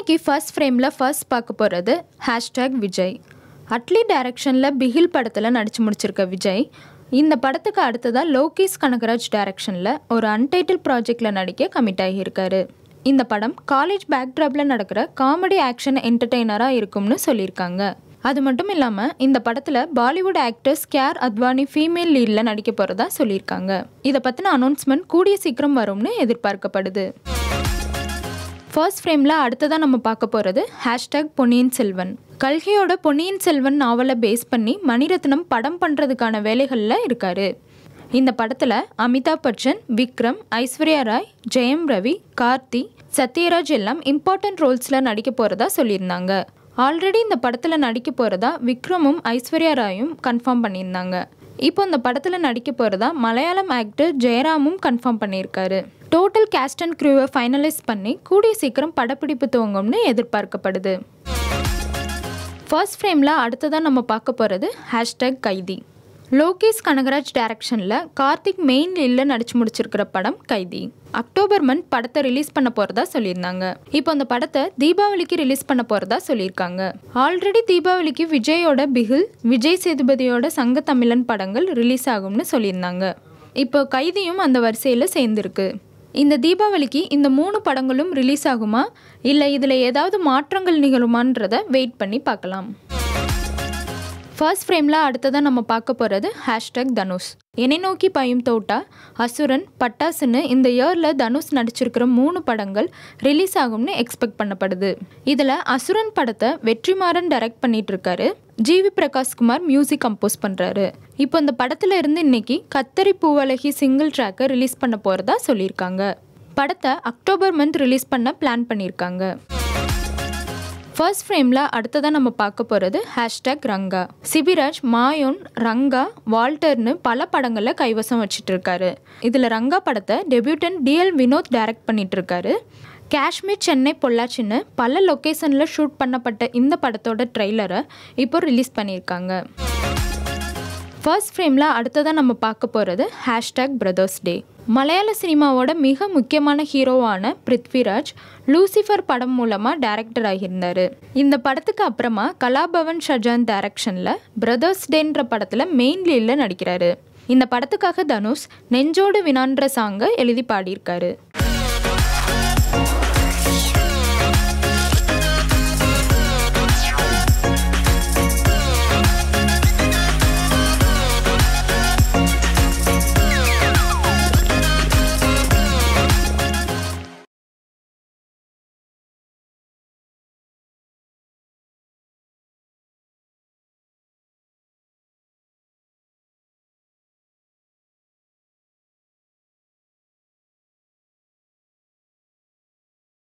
இன்னைக்கு ஃபர்ஸ்ட் ஃப்ரேமில் ஃபர்ஸ்ட் பார்க்க போகிறது ஹேஷ்டேக் விஜய் அட்லி டைரக்ஷனில் பிகில் படத்தில் நடித்து முடிச்சிருக்க விஜய் இந்த படத்துக்கு அடுத்ததாக லோகேஷ் கனகராஜ் டைரக்ஷனில் ஒரு அன்டைட்டில் ப்ராஜெக்டில் நடிக்க கமிட் ஆகியிருக்காரு இந்த படம் காலேஜ் பேக்ட்ராப்பில் நடக்கிற காமெடி ஆக்ஷன் என்டர்டெய்னராக இருக்கும்னு சொல்லியிருக்காங்க அது மட்டும் இல்லாமல் இந்த படத்தில் Bollywood actors Kiara Advani female லீடில் நடிக்க போகிறதா சொல்லியிருக்காங்க இதை பற்றின அனௌன்ஸ்மெண்ட் கூடிய சீக்கிரம் வரும்னு எதிர்பார்க்கப்படுது ஃபர்ஸ்ட் ஃப்ரேமில் அடுத்ததாக நம்ம பார்க்க போகிறது ஹேஷ்டேக் பொன்னியின் செல்வன் கல்கியோட பொன்னியின் செல்வன் நாவலை பேஸ் பண்ணி மணிரத்னம் படம் பண்ணுறதுக்கான வேலைகளில் இருக்கார் இந்த படத்தில் அமிதாப் பச்சன் விக்ரம் ஐஸ்வர்யா ராய் ஜெயம் ரவி கார்த்தி சத்யராஜ் எல்லாம் இம்பார்ட்டன்ட் ரோல்ஸில் நடிக்க போகிறதா சொல்லியிருந்தாங்க ஆல்ரெடி இந்த படத்தில் நடிக்க போகிறதா விக்ரமும் ஐஸ்வர்யா ராயும் கன்ஃபார்ம் பண்ணியிருந்தாங்க இப்போ இந்த படத்தில் நடிக்க போகிறதா மலையாளம் ஆக்டர் ஜெயராமும் கன்ஃபார்ம் பண்ணியிருக்காரு டோட்டல் கேஸ்ட் அண்ட் க்ரூவை ஃபைனலைஸ் பண்ணி கூடிய சீக்கிரம் படப்பிடிப்பு துவங்கும்னு எதிர்பார்க்கப்படுது ஃபர்ஸ்ட் ஃப்ரேமில் அடுத்ததாக நம்ம பார்க்க போகிறது ஹேஷ்டேக் கைதி லோகேஷ் கனகராஜ் டைரக்ஷனில் கார்த்திக் மெயின் லீடில் நடிச்சு முடிச்சிருக்கிற படம் கைதி அக்டோபர் மந்த் படத்தை ரிலீஸ் பண்ண போகிறதா சொல்லியிருந்தாங்க இப்போ அந்த படத்தை தீபாவளிக்கு ரிலீஸ் பண்ண போகிறதா சொல்லியிருக்காங்க ஆல்ரெடி தீபாவளிக்கு விஜயோட பிகில் விஜய் சேதுபதியோட சங்க தமிழன் படங்கள் ரிலீஸ் ஆகும்னு சொல்லியிருந்தாங்க இப்போ கைதியும் அந்த வரிசையில் சேர்ந்துருக்கு இந்த தீபாவளிக்கு இந்த மூணு படங்களும் ரிலீஸ் ஆகுமா இல்லை இதில் ஏதாவது மாற்றங்கள் நிகழுமான்றதை வெயிட் பண்ணி பார்க்கலாம் ஃபர்ஸ்ட் ஃப்ரேமில் அடுத்ததாக நம்ம பார்க்க போகிறது ஹேஷ்டேக் தனுஷ் என்னை நோக்கி பயும் தோட்டா அசுரன் பட்டாசுன்னு இந்த இயரில் தனுஷ் நடிச்சிருக்கிற மூணு படங்கள் ரிலீஸ் ஆகும்னு எக்ஸ்பெக்ட் பண்ணப்படுது இதில் அசுரன் படத்தை வெற்றிமாறன் டைரக்ட் பண்ணிட்டு இருக்காரு ஜிவி பிரகாஷ்குமார் மியூசிக் கம்போஸ் பண்ணுறாரு இப்போ இந்த படத்தில் இருந்து இன்னைக்கு கத்தரி பூவழகி சிங்கிள் ட்ராக்கை ரிலீஸ் பண்ண போகிறதா சொல்லியிருக்காங்க படத்தை அக்டோபர் மந்த் ரிலீஸ் பண்ண பிளான் பண்ணியிருக்காங்க ஃபர்ஸ்ட் ஃப்ரேமில் அடுத்ததாக நம்ம பார்க்க போகிறது ஹேஷ்டேக் ரங்கா சிபிராஜ் மாயோன் ரங்கா வால்டர்னு பல படங்களில் கைவசம் வச்சுட்டு இருக்காரு இதில் ரங்கா படத்தை டெபியூட்டன் டிஎல் வினோத் டைரக்ட் பண்ணிட்டு இருக்காரு காஷ்மீர் சென்னை பொள்ளாச்சின்னு பல லொக்கேஷனில் ஷூட் பண்ணப்பட்ட இந்த படத்தோட ட்ரெய்லரை இப்போ ரிலீஸ் பண்ணியிருக்காங்க ஃபர்ஸ்ட் ஃப்ரேமில் அடுத்ததாக நம்ம பார்க்க போகிறது ஹேஷ்டேக் பிரதர்ஸ் டே மலையாள சினிமாவோட மிக முக்கியமான ஹீரோவான பிருத்விராஜ் லூசிஃபர் படம் மூலமாக டைரக்டர் ஆகியிருந்தார் இந்த படத்துக்கு அப்புறமா கலாபவன் ஷஜான் டைரக்ஷனில் பிரதர்ஸ் டேன்ற படத்தில் மெயின் லீடில் நடிக்கிறாரு இந்த படத்துக்காக தனுஷ் நெஞ்சோடு வினான்ற சாங்கை எழுதி பாடியிருக்காரு